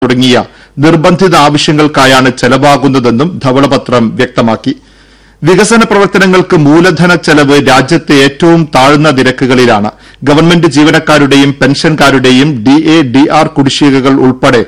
തുടങ്ങിയ നിർബന്ധിത ആവശ്യങ്ങൾക്കായാണ് ചെലവാകുന്നതെന്നും ധവളപത്രം വ്യക്തമാക്കി വികസന പ്രവർത്തനങ്ങൾക്ക് മൂലധന ചെലവ് രാജ്യത്തെ ഏറ്റവും താഴ്ന്ന നിരക്കുകളിലാണ് ഗവൺമെന്റ് ജീവനക്കാരുടെയും പെൻഷൻകാരുടെയും ഡി എ ഡി ആർ കുടിശ്ശികകൾ ഉൾപ്പെടെ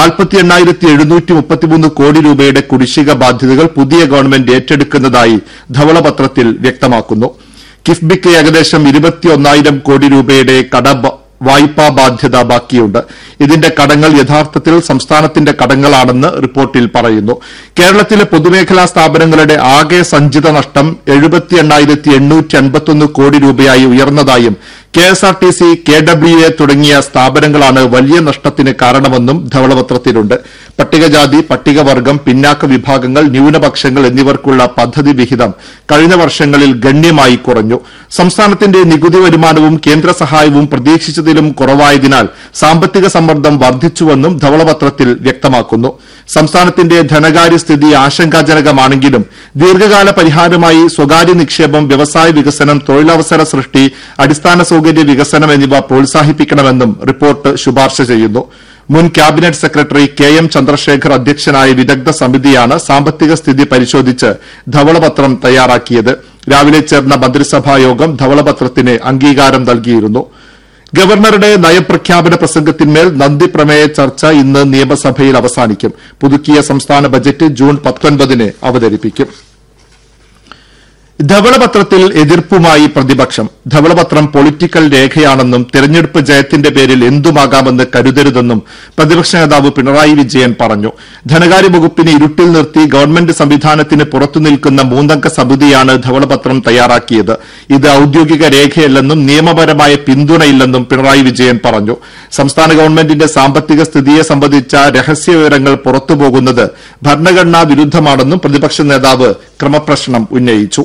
കോടി രൂപയുടെ കുടിശ്ശിക ബാധ്യതകൾ പുതിയ ഗവൺമെന്റ് ഏറ്റെടുക്കുന്നതായി ധവളപത്രത്തിൽ വ്യക്തമാക്കുന്നു കിഫ്ബിക്ക് ഏകദേശം ഇരുപത്തിയൊന്നായിരം കോടി രൂപയുടെ കട വായ്പാ ബാധ്യത ബാക്കിയുണ്ട് ഇതിന്റെ കടങ്ങൾ യഥാർത്ഥത്തിൽ സംസ്ഥാനത്തിന്റെ കടങ്ങളാണെന്ന് റിപ്പോർട്ടിൽ പറയുന്നു കേരളത്തിലെ പൊതുമേഖലാ സ്ഥാപനങ്ങളുടെ ആകെ സഞ്ചിത നഷ്ടം എഴുപത്തി എണ്ണായിരത്തി എണ്ണൂറ്റി അൻപത്തൊന്ന് കോടി രൂപയായി ഉയർന്നതായും K S R T C K W A തുടങ്ങിയ സ്ഥാപനങ്ങളാണ് വലിയ നഷ്ടത്തിന് കാരണമെന്നും ധവളപത്രത്തിലുണ്ട് പട്ടികജാതി പട്ടികവർഗം പിന്നാക്ക വിഭാഗങ്ങൾ ന്യൂനപക്ഷങ്ങൾ എന്നിവർക്കുള്ള പദ്ധതി വിഹിതം കഴിഞ്ഞ വർഷങ്ങളിൽ ഗണ്യമായി കുറഞ്ഞു സംസ്ഥാനത്തിന്റെ നികുതി വരുമാനവും കേന്ദ്ര സഹായവും പ്രതീക്ഷിച്ചതിലും കുറവായതിനാൽ സാമ്പത്തിക സമ്മർദ്ദം വർദ്ധിച്ചുവെന്നും ധവളപത്രത്തിൽ വ്യക്തമാക്കുന്നു സംസ്ഥാനത്തിന്റെ ധനകാര്യ സ്ഥിതി ആശങ്കാജനകമാണെങ്കിലും ദീർഘകാല പരിഹാരമായി സ്വകാര്യ നിക്ഷേപം വ്യവസായ വികസനം തൊഴിലവസര സൃഷ്ടി അടിസ്ഥാന സൌകര്യ വികസനം എന്നിവ പ്രോത്സാഹിപ്പിക്കണമെന്നും റിപ്പോർട്ട് ശുപാർശ ചെയ്യുന്നു മുൻ cabinet secretary K M Chandrasekhar അധ്യക്ഷനായ വിദഗ്ധ സമിതിയാണ് സാമ്പത്തിക സ്ഥിതി പരിശോധിച്ച് ധവളപത്രം തയ്യാറാക്കിയത് രാവിലെ ചേർന്ന മന്ത്രിസഭാ യോഗം ധവളപത്രത്തിന് അംഗീകാരം നൽകിയിരുന്നു ഗവർണറുടെ നയപ്രഖ്യാപന പ്രസംഗത്തിന്മേൽ നന്ദി പ്രമേയ ചർച്ച ഇന്ന് നിയമസഭയിൽ അവസാനിക്കും പുതുക്കിയ സംസ്ഥാന ബജറ്റ് ജൂൺ പത്തൊൻപതിന് അവതരിപ്പിക്കും ധവളപത്രത്തിൽ എതിർപ്പുമായി പ്രതിപക്ഷം ധവളപത്രം പൊളിറ്റിക്കൽ രേഖയാണെന്നും തെരഞ്ഞെടുപ്പ് ജയത്തിന്റെ പേരിൽ എന്തുമാകാമെന്ന് കരുതരുതെന്നും പ്രതിപക്ഷ നേതാവ് പിണറായി വിജയൻ പറഞ്ഞു ധനകാര്യ വകുപ്പിനെ ഇരുട്ടിൽ നിർത്തി ഗവൺമെന്റ് സംവിധാനത്തിന് പുറത്തുനിൽക്കുന്ന മൂന്നംഗ സമിതിയാണ് ധവളപത്രം തയ്യാറാക്കിയത് ഇത് ഔദ്യോഗിക രേഖയല്ലെന്നും നിയമപരമായ പിന്തുണയില്ലെന്നും പിണറായി വിജയൻ പറഞ്ഞു സംസ്ഥാന ഗവൺമെന്റിന്റെ സാമ്പത്തിക സ്ഥിതിയെ സംബന്ധിച്ച രഹസ്യ വിവരങ്ങൾ പുറത്തുപോകുന്നത് ഭരണഘടനാ വിരുദ്ധമാണെന്നും പ്രതിപക്ഷ നേതാവ് ക്രമപ്രശ്നം ഉന്നയിച്ചു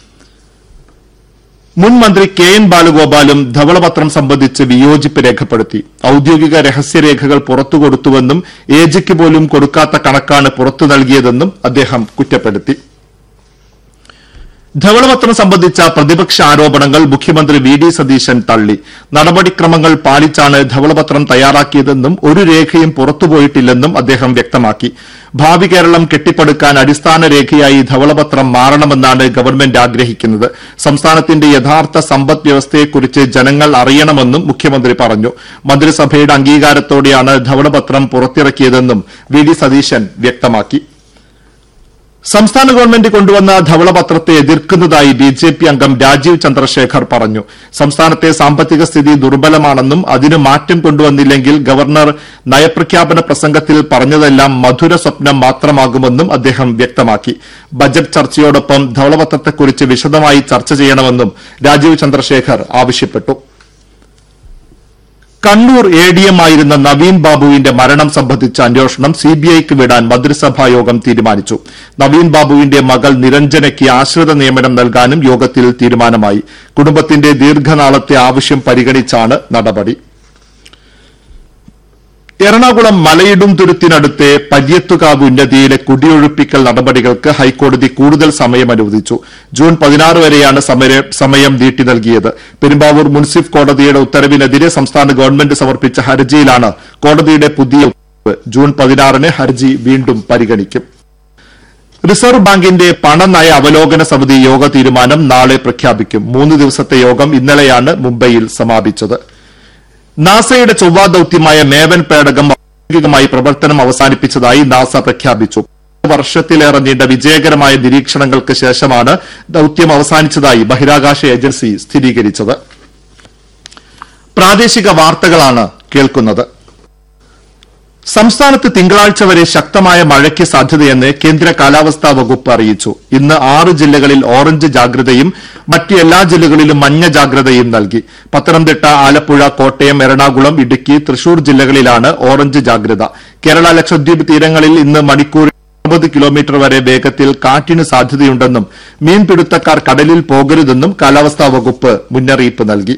മുൻ മന്ത്രി കെ എൻ ബാലഗോപാലും ധവളപത്രം സംബന്ധിച്ച് വിയോജിപ്പ് രേഖപ്പെടുത്തി ഔദ്യോഗിക രഹസ്യരേഖകൾ പുറത്തുകൊടുത്തുവെന്നും ഏജയ്ക്ക് പോലും കൊടുക്കാത്ത കണക്കാണ് പുറത്തു നൽകിയതെന്നും അദ്ദേഹം കുറ്റപ്പെടുത്തി ധവളപത്രം സംബന്ധിച്ച പ്രതിപക്ഷ ആരോപണങ്ങൾ മുഖ്യമന്ത്രി വി ഡി സതീശൻ തള്ളി നടപടിക്രമങ്ങൾ പാലിച്ചാണ് ധവളപത്രം തയ്യാറാക്കിയതെന്നും ഒരു രേഖയും പുറത്തുപോയിട്ടില്ലെന്നും അദ്ദേഹം വ്യക്തമാക്കി ഭാവി കേരളം കെട്ടിപ്പടുക്കാൻ അടിസ്ഥാന രേഖയായി ധവളപത്രം മാറണമെന്നാണ് ഗവൺമെന്റ് ആഗ്രഹിക്കുന്നത് സംസ്ഥാനത്തിന്റെ യഥാർത്ഥ സമ്പദ് വ്യവസ്ഥയെക്കുറിച്ച് ജനങ്ങൾ അറിയണമെന്നും മുഖ്യമന്ത്രി പറഞ്ഞു മന്ത്രിസഭയുടെ അംഗീകാരത്തോടെയാണ് ധവളപത്രം പുറത്തിറക്കിയതെന്നും വി ഡി സതീശൻ വ്യക്തമാക്കി സംസ്ഥാന ഗവൺമെന്റ് കൊണ്ടുവന്ന ധവളപത്രത്തെ എതിർക്കുന്നതായി ബി ജെ പി അംഗം രാജീവ് ചന്ദ്രശേഖർ പറഞ്ഞു സംസ്ഥാനത്തെ സാമ്പത്തിക സ്ഥിതി ദുർബലമാണെന്നും അതിന് മാറ്റം കൊണ്ടുവന്നില്ലെങ്കിൽ ഗവർണർ നയപ്രഖ്യാപന പ്രസംഗത്തിൽ പറഞ്ഞതെല്ലാം മധുര സ്വപ്നം മാത്രമാകുമെന്നും അദ്ദേഹം വ്യക്തമാക്കി ബജറ്റ് ചർച്ചയോടൊപ്പം ധവളപത്രത്തെക്കുറിച്ച് വിശദമായി ചർച്ച ചെയ്യണമെന്നും രാജീവ് ചന്ദ്രശേഖർ ആവശ്യപ്പെട്ടു കണ്ണൂർ എ ഡി എം ആയിരുന്ന നവീൻ ബാബുവിന്റെ മരണം സംബന്ധിച്ച അന്വേഷണം സിബിഐക്ക് വിടാൻ മന്ത്രിസഭാ യോഗം തീരുമാനിച്ചു നവീൻ ബാബുവിന്റെ മകൾ നിരഞ്ജനയ്ക്ക് ആശ്രിത നിയമനം നൽകാനും യോഗത്തിൽ തീരുമാനമായി കുടുംബത്തിന്റെ ദീർഘനാളത്തെ ആവശ്യം പരിഗണിച്ചാണ് നടപടി എറണാകുളം മലയിടും തുരുത്തിനടുത്തെ പര്യത്തുകാവ് ഉന്നതിയിലെ കുടിയൊഴിപ്പിക്കൽ നടപടികൾക്ക് ഹൈക്കോടതി കൂടുതൽ സമയം അനുവദിച്ചു ജൂൺ പതിനാറ് വരെയാണ് സമയം നീട്ടി നൽകിയത് പെരുമ്പാവൂർ മുൻസിഫ് കോടതിയുടെ ഉത്തരവിനെതിരെ സംസ്ഥാന ഗവൺമെന്റ് സമർപ്പിച്ച ഹർജിയിലാണ് കോടതിയുടെ പുതിയ ഉത്തരവ് ജൂൺ പതിനാറിന് ഹർജി വീണ്ടും പരിഗണിക്കും റിസർവ് ബാങ്കിന്റെ പണനയ അവലോകന സമിതി യോഗ തീരുമാനം നാളെ പ്രഖ്യാപിക്കും മൂന്ന് ദിവസത്തെ യോഗം ഇന്നലെയാണ് മുംബൈയിൽ സമാപിച്ചത് നാസയുടെ ചൊവ്വാ ദൌത്യമായ മേവൻ പേടകം ഔദ്യോഗികമായി പ്രവർത്തനം അവസാനിപ്പിച്ചതായി നാസ പ്രഖ്യാപിച്ചു വർഷത്തിലേറെ നീണ്ട വിജയകരമായ നിരീക്ഷണങ്ങൾക്ക് ശേഷമാണ് ദൌത്യം അവസാനിച്ചതായി ബഹിരാകാശ ഏജൻസി സ്ഥിരീകരിച്ചത് പ്രാദേശിക വാർത്തകളാണ് കേൾക്കുന്നത് സംസ്ഥാനത്ത് തിങ്കളാഴ്ച വരെ ശക്തമായ മഴയ്ക്ക് സാധ്യതയെന്ന് കേന്ദ്ര കാലാവസ്ഥാ വകുപ്പ് അറിയിച്ചു ഇന്ന് ആറ് ജില്ലകളിൽ ഓറഞ്ച് ജാഗ്രതയും മറ്റ് എല്ലാ ജില്ലകളിലും മഞ്ഞ ജാഗ്രതയും നൽകി പത്തനംതിട്ട ആലപ്പുഴ കോട്ടയം എറണാകുളം ഇടുക്കി തൃശൂർ ജില്ലകളിലാണ് ഓറഞ്ച് ജാഗ്രത കേരള ലക്ഷദ്വീപ് തീരങ്ങളിൽ ഇന്ന് മണിക്കൂറിൽ അറുപത് കിലോമീറ്റർ വരെ വേഗത്തിൽ കാറ്റിന് സാധ്യതയുണ്ടെന്നും മീൻപിടുത്തക്കാർ കടലിൽ പോകരുതെന്നും കാലാവസ്ഥാ വകുപ്പ് മുന്നറിയിപ്പ് നൽകി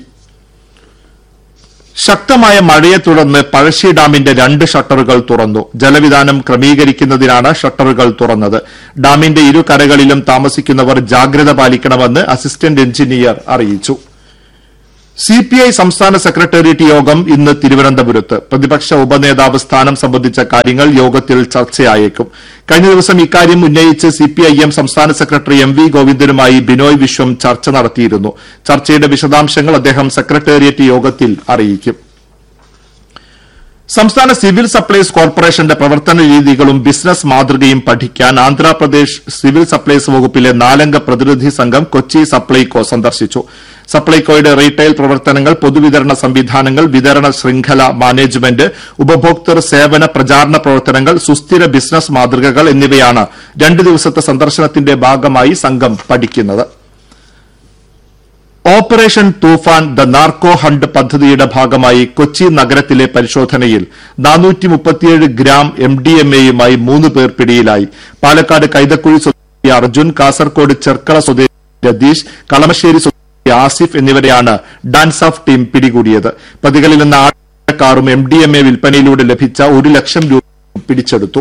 ശക്തമായ മഴയെ തുടർന്ന് പഴശ്ശി ഡാമിന്റെ രണ്ട് ഷട്ടറുകൾ തുറന്നു ജലവിധാനം ക്രമീകരിക്കുന്നതിനാണ് ഷട്ടറുകൾ തുറന്നത് ഡാമിന്റെ ഇരു കരകളിലും താമസിക്കുന്നവർ ജാഗ്രത പാലിക്കണമെന്ന് അസിസ്റ്റന്റ് എഞ്ചിനീയർ അറിയിച്ചു സി പി ഐ സംസ്ഥാന സെക്രട്ടേറിയറ്റ് യോഗം ഇന്ന് തിരുവനന്തപുരത്ത് പ്രതിപക്ഷ ഉപനേതാവ് സ്ഥാനം സംബന്ധിച്ച കാര്യങ്ങൾ യോഗത്തിൽ ചർച്ചയായേക്കും കഴിഞ്ഞ ദിവസം ഇക്കാര്യം ഉന്നയിച്ച് സിപിഐഎം സംസ്ഥാന സെക്രട്ടറി എം വി ഗോവിന്ദനുമായി ബിനോയ് വിശ്വം ചർച്ച നടത്തിയിരുന്നു ചർച്ചയുടെ വിശദാംശങ്ങൾ അദ്ദേഹം സെക്രട്ടേറിയറ്റ് യോഗത്തിൽ അറിയിക്കും സംസ്ഥാന സിവിൽ സപ്ലൈസ് കോർപ്പറേഷന്റെ പ്രവർത്തന രീതികളും ബിസിനസ് മാതൃകയും പഠിക്കാൻ ആന്ധ്രാപ്രദേശ് സിവിൽ സപ്ലൈസ് വകുപ്പിലെ നാലംഗ പ്രതിനിധി സംഘം കൊച്ചി സപ്ലൈകോ സന്ദർശിച്ചു സപ്ലൈകോയുടെ റീറ്റെയിൽ പ്രവർത്തനങ്ങൾ പൊതുവിതരണ സംവിധാനങ്ങൾ വിതരണ ശൃംഖല മാനേജ്മെന്റ് ഉപഭോക്തൃ സേവന പ്രചാരണ പ്രവർത്തനങ്ങൾ സുസ്ഥിര ബിസിനസ് മാതൃകകൾ എന്നിവയാണ് രണ്ട് ദിവസത്തെ സന്ദർശനത്തിന്റെ ഭാഗമായി സംഘം പഠിക്കുന്നത് operation Toofan the narco hunt പദ്ധതിയുടെ ഭാഗമായി കൊച്ചി നഗരത്തിലെ പരിശോധനയിൽ ഗ്രാം എം ഡി എം എയുമായി മൂന്ന് പേർ പിടിയിലായി പാലക്കാട് കൈതക്കുഴി സ്വദേശി അർജുൻ കാസർകോട് ചെർക്കള സ്വദേശി രതീഷ് കളമശ്ശേരി സ്വദേശി ആസിഫ് എന്നിവരെയാണ് ഡാൻസ് ഓഫ് ടീം പിടികൂടിയത് പ്രതികളിൽ നിന്ന് ആറ് കാറും എം ഡി എം എ വിൽപ്പനയിലൂടെ ലഭിച്ച ഒരു ലക്ഷം രൂപ പിടിച്ചെടുത്തു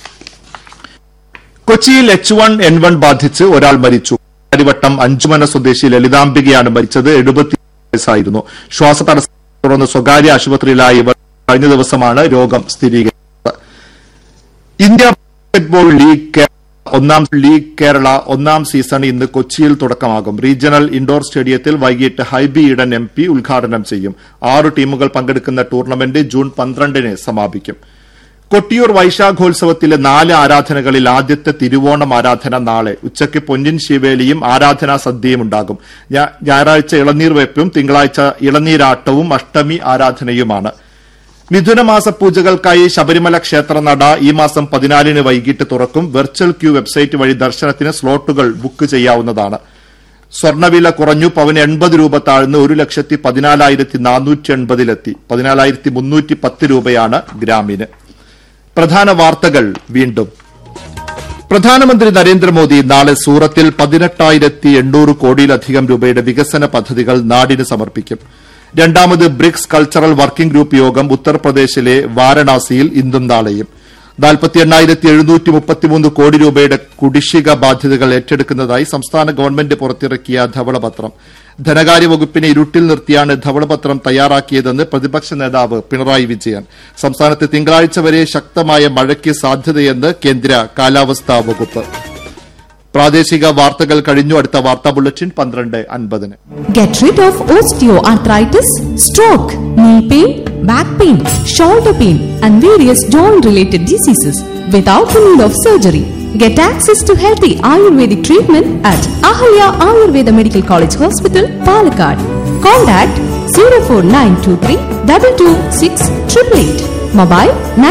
കൊച്ചിയിൽ എച്ച് വൺ എൻ വൺ ബാധിച്ച് ഒരാൾ മരിച്ചു കാര്യവട്ടം അഞ്ചുമന സ്വദേശി ലളിതാംബികയാണ് മരിച്ചത് എഴുപത്തി വയസ്സായിരുന്നു ശ്വാസതടസ്സം തുടർന്ന് സ്വകാര്യ ആശുപത്രിയിലായി ഇവർ കഴിഞ്ഞ ദിവസമാണ് രോഗം സ്ഥിരീകരിച്ചത് ഇന്ത്യ ബാസ്കറ്റ്ബോൾ ലീഗ് കേരള ഒന്നാം ലീഗ് കേരള ഒന്നാം സീസൺ ഇന്ന് കൊച്ചിയിൽ തുടക്കമാകും റീജിയണൽ ഇൻഡോർ സ്റ്റേഡിയത്തിൽ വൈകിട്ട് ഹൈബി ഈഡൻ എം പി ഉദ്ഘാടനം ചെയ്യും ആറ് ടീമുകൾ പങ്കെടുക്കുന്ന ടൂർണമെന്റ് ജൂൺ പന്ത്രണ്ടിന് സമാപിക്കും കൊട്ടിയൂർ വൈശാഖോത്സവത്തിലെ നാല് ആരാധനകളിൽ ആദ്യത്തെ തിരുവോണം ആരാധന നാളെ ഉച്ചയ്ക്ക് പൊന്നിൻ ശിവേലിയും ആരാധനാ സദ്യയും ഉണ്ടാകും ഞാ- ഞായറാഴ്ച ഇളനീർ വെപ്പും തിങ്കളാഴ്ച ഇളനീരാട്ടവും അഷ്ടമി ആരാധനയുമാണ് മിഥുനമാസ പൂജകൾക്കായി ശബരിമല ക്ഷേത്രനട ഈ മാസം പതിനാലിന് വൈകിട്ട് തുറക്കും വെർച്വൽ ക്യൂ വെബ്സൈറ്റ് വഴി ദർശനത്തിന് സ്ലോട്ടുകൾ ബുക്ക് ചെയ്യാവുന്നതാണ് സ്വർണ്ണവില കുറഞ്ഞു പവന് എൺപത് രൂപ താഴ്ന്ന് ഒരു ലക്ഷത്തി പതിനാലായിരത്തി നാനൂറ്റി എൺപതിലെത്തി പതിനാലായിരത്തി മുന്നൂറ്റി പത്ത് രൂപയാണ് ഗ്രാമിന് പ്രധാന വാർത്തകൾ വീണ്ടും പ്രധാനമന്ത്രി നരേന്ദ്രമോദി നാളെ സൂറത്തിൽ പതിനെട്ടായിരത്തി എണ്ണൂറ് കോടിയിലധികം രൂപയുടെ വികസന പദ്ധതികൾ നാടിന് സമർപ്പിക്കും രണ്ടാമത് ബ്രിക്സ് കൾച്ചറൽ വർക്കിംഗ് ഗ്രൂപ്പ് യോഗം ഉത്തർപ്രദേശിലെ വാരണാസിയിൽ ഇന്നും നാളെയും നാൽപ്പത്തി എണ്ണായിരത്തി എഴുന്നൂറ്റി മുപ്പത്തിമൂന്ന് കോടി രൂപയുടെ കുടിശ്ശിക ബാധ്യതകൾ ഏറ്റെടുക്കുന്നതായി സംസ്ഥാന ഗവൺമെന്റ് പുറത്തിറക്കിയ ധവളപത്രം ധനകാര്യ വകുപ്പിനെ ഇരുട്ടിൽ നിർത്തിയാണ് ധവളപത്രം തയ്യാറാക്കിയതെന്ന് പ്രതിപക്ഷ നേതാവ് പിണറായി വിജയൻ സംസ്ഥാനത്ത് തിങ്കളാഴ്ച വരെ ശക്തമായ മഴയ്ക്ക് സാധ്യതയെന്ന് കേന്ദ്ര കാലാവസ്ഥാ വകുപ്പ് പ്രാദേശിക വാർത്തകൾ കഴിഞ്ഞു അടുത്ത വാർത്താ ബുള്ളറ്റിൻ പന്ത്രണ്ട് അൻപതിന് Get rid of osteoarthritis, stroke, knee pain, back pain, shoulder pain, and various joint related diseases without the need of surgery. Get access to healthy Ayurvedic treatment at Ahalya Ayurveda Medical College Hospital, Palakkad. Contact 04923 226 888. Mobile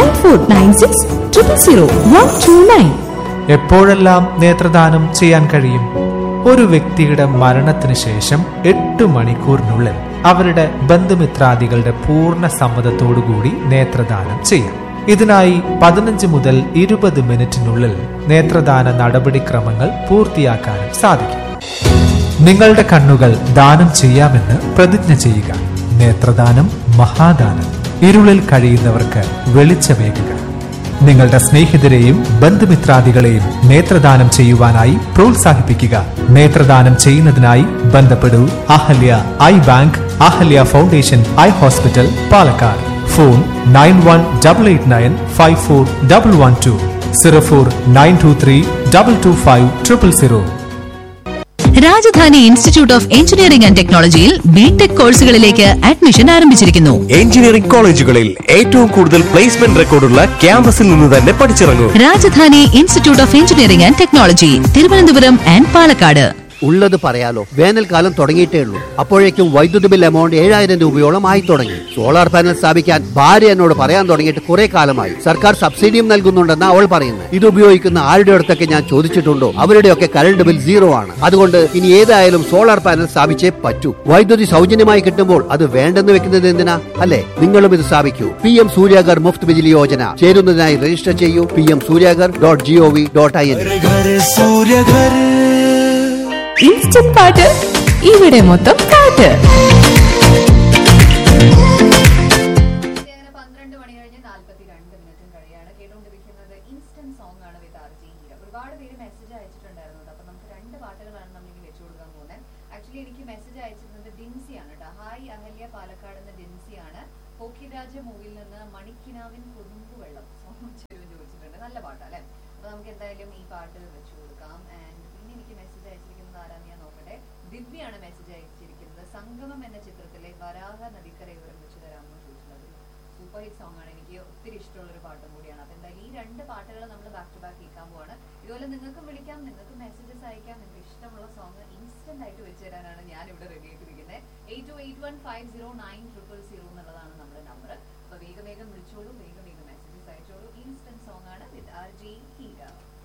9496 000 129. എപ്പോഴെല്ലാം നേത്രദാനം ചെയ്യാൻ കഴിയും ഒരു വ്യക്തിയുടെ മരണത്തിന് ശേഷം എട്ട് മണിക്കൂറിനുള്ളിൽ അവരുടെ ബന്ധുമിത്രാദികളുടെ പൂർണ്ണ സമ്മതത്തോടുകൂടി നേത്രദാനം ചെയ്യാം ഇതിനായി പതിനഞ്ച് മുതൽ ഇരുപത് മിനിറ്റിനുള്ളിൽ നേത്രദാന നടപടിക്രമങ്ങൾ പൂർത്തിയാക്കാനും സാധിക്കും നിങ്ങളുടെ കണ്ണുകൾ ദാനം ചെയ്യാമെന്ന് പ്രതിജ്ഞ ചെയ്യുക നേത്രദാനം മഹാദാനം ഇരുളിൽ കഴിയുന്നവർക്ക് വെളിച്ചമേകുക നിങ്ങളുടെ സ്നേഹിതരെയും ബന്ധുമിത്രാദികളെയും നേത്രദാനം ചെയ്യുവാനായി പ്രോത്സാഹിപ്പിക്കുക നേത്രദാനം ചെയ്യുന്നതിനായി ബന്ധപ്പെടൂ Ahalya eye bank Ahalya foundation eye hospital Palakkad phone nine one double eight nine five four double one two zero four nine two three double two five triple zero Rajadhani institute of engineering and ടെക്നോളജിയിൽ ബിടെക് കോഴ്സുകളിലേക്ക് admission ആരംഭിച്ചിരിക്കുന്നു engineering കോളേജുകളിൽ ഏറ്റവും കൂടുതൽ placement റെക്കോർഡുള്ള ക്യാമ്പസിൽ നിന്ന് തന്നെ പഠിച്ചിറങ്ങൂ Rajadhani institute of engineering and technology Thiruvananthapuram and Palakkad ഉള്ളത് പറയാലോ വേനൽക്കാലം തുടങ്ങിയിട്ടേ ഉള്ളൂ അപ്പോഴേക്കും വൈദ്യുതി ബിൽ എമൗണ്ട് ഏഴായിരം രൂപയോളം ആയി തുടങ്ങി സോളാർ പാനൽ സ്ഥാപിക്കാൻ ഭാര്യ എന്നോട് പറയാൻ തുടങ്ങിയിട്ട് കുറെ കാലമായി സർക്കാർ സബ്സിഡിയും നൽകുന്നുണ്ടെന്ന് അവൾ പറയുന്നത് ഇത് ഉപയോഗിക്കുന്ന ആരുടെ അടുത്തൊക്കെ ഞാൻ ചോദിച്ചിട്ടുണ്ടോ അവരുടെയൊക്കെ കറണ്ട് ബിൽ സീറോ ആണ് അതുകൊണ്ട് ഇനി ഏതായാലും സോളാർ പാനൽ സ്ഥാപിച്ചേ പറ്റൂ വൈദ്യുതി സൗജന്യമായി കിട്ടുമ്പോൾ അത് വേണ്ടെന്ന് വെക്കുന്നത് എന്തിനാ അല്ലെ നിങ്ങളും ഇത് സ്ഥാപിക്കൂ പി എം സൂര്യാഗർ മുഫ്ത് ബിജിലി യോജന ചേരുന്നതിനായി രജിസ്റ്റർ ചെയ്യൂ P M Suryaghar dot G O V dot I N instant പാട്ട് ഇവിടെ മൊത്തം പാട്ട് അങ്ങനെ പന്ത്രണ്ട് മണി കഴിഞ്ഞ് നാൽപ്പത്തി രണ്ട് മിനിറ്റും കഴിയാണ് കേട്ടുകൊണ്ടിരിക്കുന്നത് ഇൻസ്റ്റന്റ് സോങ് ആണ് വിത്ത് ആർ ജി ഹീര ഒരുപാട് പേര് മെസ്സേജ് അയച്ചിട്ടുണ്ടായിരുന്നു അപ്പൊ നമുക്ക് രണ്ട് പാട്ടുകളാണ് നമ്മൾ ഇനി വെച്ചു കൊടുക്കാൻ പോകുന്നത് ആക്ച്വലി ആക്ച്വലി എനിക്ക് മെസ്സേജ് അയച്ചിരുന്നത് ഡിൻസിയാണ് കേട്ടോ ഹായ് അഹല്യ പാലക്കാട് എന്ന ഡിൻസിയാണ് പോക്കിരാജ മൂവിയിൽ നിന്ന് മണിക്കിനാവിൻ കൊതുമ്പ് വെള്ളം സോങ് ചെരുവ് ചോദിച്ചിട്ടുണ്ട് നല്ല പാട്ടാ അല്ലെ അപ്പൊ നമുക്ക് എന്തായാലും ഈ പാട്ട് വെച്ചു കൊടുക്കാം ആൻഡ് പിന്നെ എനിക്ക് മെസ്സേജ് അയച്ചിരിക്കുന്നത് ആരാന്ന് ഞാൻ നോക്കട്ടെ ദിവ്യാണ് മെസ്സേജ് അയച്ചിരിക്കുന്നത് സംഗമം എന്ന ചിത്രത്തിലെ വരാഹ നദിക്കരയോരം വെച്ച് തരാമെന്ന് ചോദിച്ചിട്ടുള്ളത് സൂപ്പർ ഹിറ്റ് സോങ് ആണ് എനിക്ക് ഒത്തിരി ഇഷ്ടമുള്ള ഒരു പാട്ടും കൂടിയാണ് അപ്പൊ എന്തായാലും ഈ രണ്ട് പാട്ടുകൾ നമ്മൾ ബാക്ക് ടു ബാക്ക് കേൾക്കാൻ പോവാണ് ഇതുപോലെ നിങ്ങൾക്കും വിളിക്കാം നിങ്ങൾക്ക് മെസ്സേജസ് അയക്കാം നിങ്ങൾക്ക് ഇഷ്ടമുള്ള സോങ് ഇൻസ്റ്റന്റ് ആയിട്ട് വെച്ച് തരാനാണ് ഞാൻ ഇവിടെ റെഡി ആയിട്ടിരിക്കുന്നത് eight two eight one five zero nine triple zero എന്നുള്ളതാണ് നമ്മുടെ നമ്പർ അപ്പൊ വേഗം വേഗം വിളിച്ചോളൂ വേഗം വേഗം മെസ്സേജസ് അയച്ചോളൂ ഇൻസ്റ്റന്റ് സോങ് ആണ് വിത്ത് ആർ ജി ഹീര